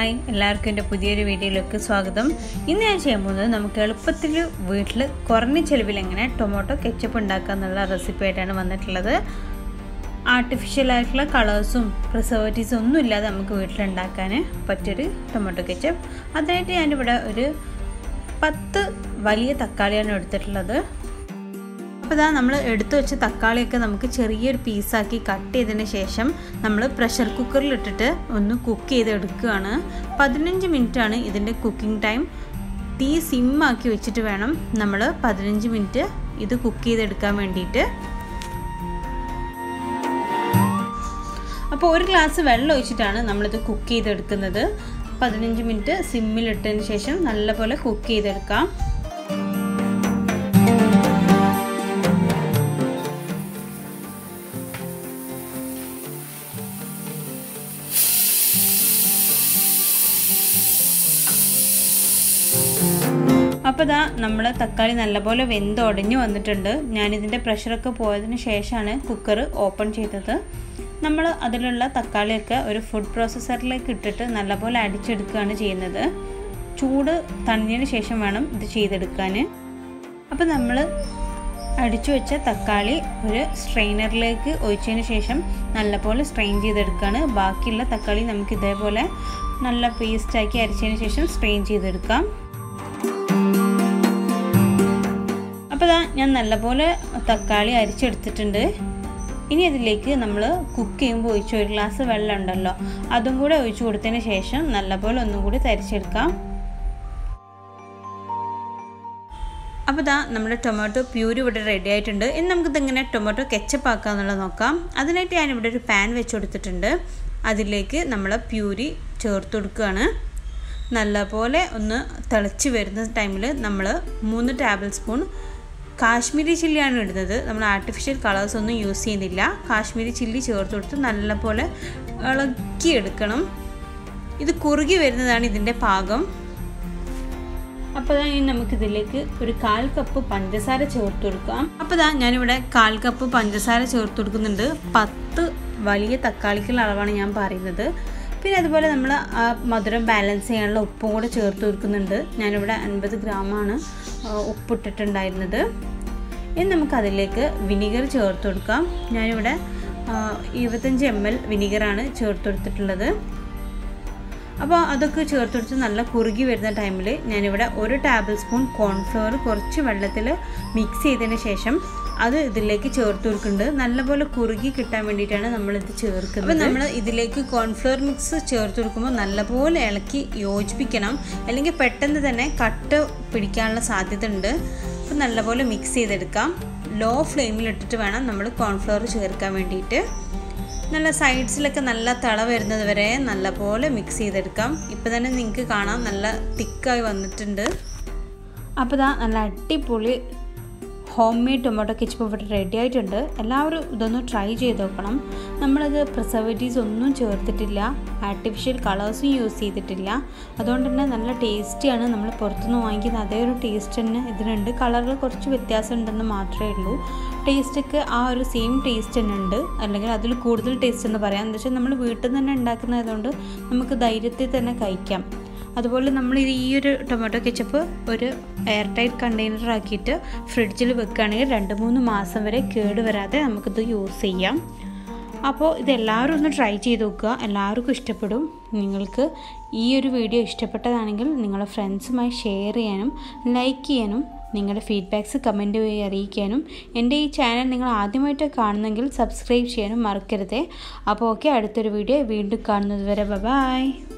hi എല്ലാവർക്കും എൻ്റെ പുതിയൊരു വീഡിയോയിലേക്ക് സ്വാഗതം ഇന്ന് ഞാൻ ചെയ്യാൻ പോകുന്നത് നമുക്ക് എളുപ്പത്തിൽ വീട്ടിൽ കുറഞ്ഞ ചിലവിൽ എങ്ങനെ ടൊമാറ്റോ കെച്ചപ്പ് ഉണ്ടാക്കുക എന്നുള്ള റെസിപ്പി ആയിട്ടാണ് വന്നിട്ടുള്ളത് ആർട്ടിഫിഷ്യൽ ആയിട്ടുള്ള കളേഴ്സും പ്രിസർവേറ്റീവ്സും ഒന്നും ഇല്ലാതെ നമുക്ക് വീട്ടിലുണ്ടാക്കാൻ പറ്റിയൊരു ടൊമാറ്റോ കെച്ചപ്പ് അതിനായിട്ട് ഞാനിവിടെ ഒരു പത്ത് വലിയ തക്കാളിയാണ് എടുത്തിട്ടുള്ളത് അപ്പോൾ ഇതാ നമ്മൾ എടുത്തു വെച്ച തക്കാളിയൊക്കെ നമുക്ക് ചെറിയൊരു പീസാക്കി കട്ട് ചെയ്തതിന് ശേഷം നമ്മൾ പ്രഷർ കുക്കറിൽ ഇട്ടിട്ട് ഒന്ന് കുക്ക് ചെയ്ത് എടുക്കുകയാണ് പതിനഞ്ച് മിനിറ്റാണ് ഇതിൻ്റെ കുക്കിംഗ് ടൈം തീ സിമ്മാക്കി വെച്ചിട്ട് വേണം നമ്മൾ പതിനഞ്ച് മിനിറ്റ് ഇത് കുക്ക് ചെയ്തെടുക്കാൻ വേണ്ടിയിട്ട് അപ്പോൾ ഒരു ഗ്ലാസ് വെള്ളം ഒഴിച്ചിട്ടാണ് നമ്മളിത് കുക്ക് ചെയ്തെടുക്കുന്നത് പതിനഞ്ച് മിനിറ്റ് സിമ്മിലിട്ടതിന് ശേഷം നല്ലപോലെ കുക്ക് ചെയ്തെടുക്കാം അപ്പോൾ ഇതാ നമ്മൾ തക്കാളി നല്ലപോലെ വെന്തുടഞ്ഞു വന്നിട്ടുണ്ട് ഞാനിതിൻ്റെ പ്രഷറൊക്കെ പോയതിന് ശേഷമാണ് കുക്കർ ഓപ്പൺ ചെയ്തത് നമ്മൾ അതിലുള്ള തക്കാളിയൊക്കെ ഒരു ഫുഡ് പ്രോസസ്സറിലേക്ക് ഇട്ടിട്ട് നല്ലപോലെ അടിച്ചെടുക്കുകയാണ് ചെയ്യുന്നത് ചൂട് തണിഞ്ഞതിന് ശേഷം വേണം ഇത് ചെയ്തെടുക്കാൻ അപ്പോൾ നമ്മൾ അടിച്ചു വെച്ച തക്കാളി ഒരു സ്ട്രെയിനറിലേക്ക് ഒഴിച്ചതിന് ശേഷം നല്ലപോലെ സ്ട്രെയിൻ ചെയ്തെടുക്കുകയാണ് ബാക്കിയുള്ള തക്കാളി നമുക്ക് ഇതേപോലെ നല്ല പേസ്റ്റാക്കി അരച്ചതിന് ശേഷം സ്ട്രെയിൻ ചെയ്തെടുക്കാം അപ്പോൾ ഇതാ ഞാൻ നല്ലപോലെ തക്കാളി അരിച്ചെടുത്തിട്ടുണ്ട് ഇനി അതിലേക്ക് നമ്മൾ കുക്ക് ചെയ്യുമ്പോൾ ഒഴിച്ച ഒരു ഗ്ലാസ് വെള്ളം ഉണ്ടല്ലോ അതും കൂടെ ഒഴിച്ചു കൊടുത്തതിന് ശേഷം നല്ലപോലെ ഒന്നും കൂടി തരിച്ചെടുക്കാം അപ്പോൾ ഇതാ നമ്മുടെ ടൊമാറ്റോ പ്യൂരി ഇവിടെ റെഡി ആയിട്ടുണ്ട് ഇനി നമുക്കിതെങ്ങനെ ടൊമാറ്റോ കെച്ചപ്പ് ആക്കാമെന്നുള്ളത് നോക്കാം അതിനായിട്ട് ഞാനിവിടെ ഒരു പാൻ വെച്ച് കൊടുത്തിട്ടുണ്ട് അതിലേക്ക് നമ്മൾ പ്യൂരി ചേർത്ത് കൊടുക്കുകയാണ് നല്ലപോലെ ഒന്ന് തിളച്ച് വരുന്ന ടൈമിൽ നമ്മൾ മൂന്ന് ടേബിൾ സ്പൂൺ കാശ്മീരി ചില്ലിയാണ് ഇടുന്നത് നമ്മൾ ആർട്ടിഫിഷ്യൽ കളേഴ്സ് ഒന്നും യൂസ് ചെയ്യുന്നില്ല കാശ്മീരി ചില്ലി ചേർത്ത് കൊടുത്ത് നല്ലപോലെ ഇളക്കിയെടുക്കണം ഇത് കുറുകി വരുന്നതാണ് ഇതിൻ്റെ പാകം അപ്പോൾ ഇനി നമുക്കിതിലേക്ക് ഒരു കാൽ കപ്പ് പഞ്ചസാര ചേർത്ത് കൊടുക്കാം അപ്പോൾ ഇതാ ഞാനിവിടെ കാൽ കപ്പ് പഞ്ചസാര ചേർത്ത് കൊടുക്കുന്നുണ്ട് പത്ത് വലിയ തക്കാളിക്കുള്ള അളവാണ് ഞാൻ പറയുന്നത് പിന്നെ അതുപോലെ നമ്മൾ ആ മധുരം ബാലൻസ് ചെയ്യാനുള്ള ഉപ്പും കൂടെ ചേർത്ത് കൊടുക്കുന്നുണ്ട് ഞാനിവിടെ അൻപത് ഗ്രാമാണ് ഉപ്പിട്ടിട്ടുണ്ടായിരുന്നത് ഇനി നമുക്കതിലേക്ക് വിനീഗർ ചേർത്ത് കൊടുക്കാം ഞാനിവിടെ ഇരുപത്തഞ്ച് എം എൽ വിനീഗറാണ് ചേർത്ത് കൊടുത്തിട്ടുള്ളത് അപ്പോൾ അതൊക്കെ ചേർത്ത് കൊടുത്ത് നല്ല കുറുകി വരുന്ന ടൈമിൽ ഞാനിവിടെ ഒരു ടേബിൾ സ്പൂൺ കോൺഫ്ലവർ കുറച്ച് വെള്ളത്തിൽ മിക്സ് ചെയ്തതിന് ശേഷം അത് ഇതിലേക്ക് ചേർത്ത് കൊടുക്കുന്നുണ്ട് നല്ലപോലെ കുറുകി കിട്ടാൻ വേണ്ടിയിട്ടാണ് നമ്മളിത് ചേർക്കുന്നത് അപ്പോൾ നമ്മൾ ഇതിലേക്ക് കോൺഫ്ലവർ മിക്സ് ചേർത്ത് കൊടുക്കുമ്പോൾ നല്ലപോലെ ഇളക്കി യോജിപ്പിക്കണം അല്ലെങ്കിൽ പെട്ടെന്ന് തന്നെ കട്ട് പിടിക്കാനുള്ള സാധ്യത ഉണ്ട് അപ്പോൾ നല്ലപോലെ മിക്സ് ചെയ്തെടുക്കാം ലോ ഫ്ലെയിമിൽ ഇട്ടിട്ട് വേണം നമ്മൾ കോൺഫ്ലവർ ചേർക്കാൻ വേണ്ടിയിട്ട് നല്ല സൈഡ്സിലൊക്കെ നല്ല തള വരുന്നത് വരെ നല്ലപോലെ മിക്സ് ചെയ്തെടുക്കാം ഇപ്പം തന്നെ നിങ്ങൾക്ക് കാണാം നല്ല തിക്കായി വന്നിട്ടുണ്ട് അപ്പോൾ ഇതാ നല്ല അടിപൊളി ഹോം മെയ്ഡ് ടൊമാറ്റോ കെച്ചപ്പ് ഇവിടെ റെഡി ആയിട്ടുണ്ട് എല്ലാവരും ഇതൊന്ന് ട്രൈ ചെയ്ത് നോക്കണം നമ്മളത് പ്രിസർവേറ്റീവ്സ് ഒന്നും ചേർത്തിട്ടില്ല ആർട്ടിഫിഷ്യൽ കളേഴ്സും യൂസ് ചെയ്തിട്ടില്ല അതുകൊണ്ട് തന്നെ നല്ല ടേസ്റ്റിയാണ് നമ്മൾ പുറത്തുനിന്ന് വാങ്ങിക്കുന്ന അതേ ഒരു ടേസ്റ്റ് തന്നെ ഇതിനുണ്ട് കളറിൽ കുറച്ച് വ്യത്യാസം ഉണ്ടെന്ന് മാത്രമേ ഉള്ളൂ ടേസ്റ്റൊക്കെ ആ ഒരു സെയിം ടേസ്റ്റ് തന്നെ ഉണ്ട് അല്ലെങ്കിൽ അതിൽ കൂടുതൽ ടേസ്റ്റ് എന്ന് പറയാം എന്താ വെച്ചാൽ നമ്മൾ വീട്ടിൽ നിന്ന് തന്നെ ഉണ്ടാക്കുന്നതുകൊണ്ട് നമുക്ക് ധൈര്യത്തിൽ തന്നെ കഴിക്കാം അതുപോലെ നമ്മൾ ഈ ഒരു ടൊമാറ്റോ കെച്ചപ്പ് ഒരു എയർ ടൈറ്റ് കണ്ടെയ്നർ ആക്കിയിട്ട് ഫ്രിഡ്ജിൽ വെക്കുകയാണെങ്കിൽ രണ്ട് മൂന്ന് മാസം വരെ കേട് വരാതെ നമുക്കിത് യൂസ് ചെയ്യാം അപ്പോൾ ഇതെല്ലാവരും ഒന്ന് ട്രൈ ചെയ്ത് നോക്കുക എല്ലാവർക്കും ഇഷ്ടപ്പെടും നിങ്ങൾക്ക് ഈ ഒരു വീഡിയോ ഇഷ്ടപ്പെട്ടതാണെങ്കിൽ നിങ്ങളുടെ ഫ്രണ്ട്സുമായി ഷെയർ ചെയ്യാനും ലൈക്ക് ചെയ്യാനും നിങ്ങളുടെ ഫീഡ്ബാക്ക്സ് കമൻറ്റ് വഴി അറിയിക്കാനും എൻ്റെ ഈ ചാനൽ നിങ്ങൾ ആദ്യമായിട്ട് കാണുന്നെങ്കിൽ സബ്സ്ക്രൈബ് ചെയ്യാനും മറക്കരുതേ അപ്പോൾ ഓക്കെ അടുത്തൊരു വീഡിയോ വീണ്ടും കാണുന്നത് വരെ ബൈ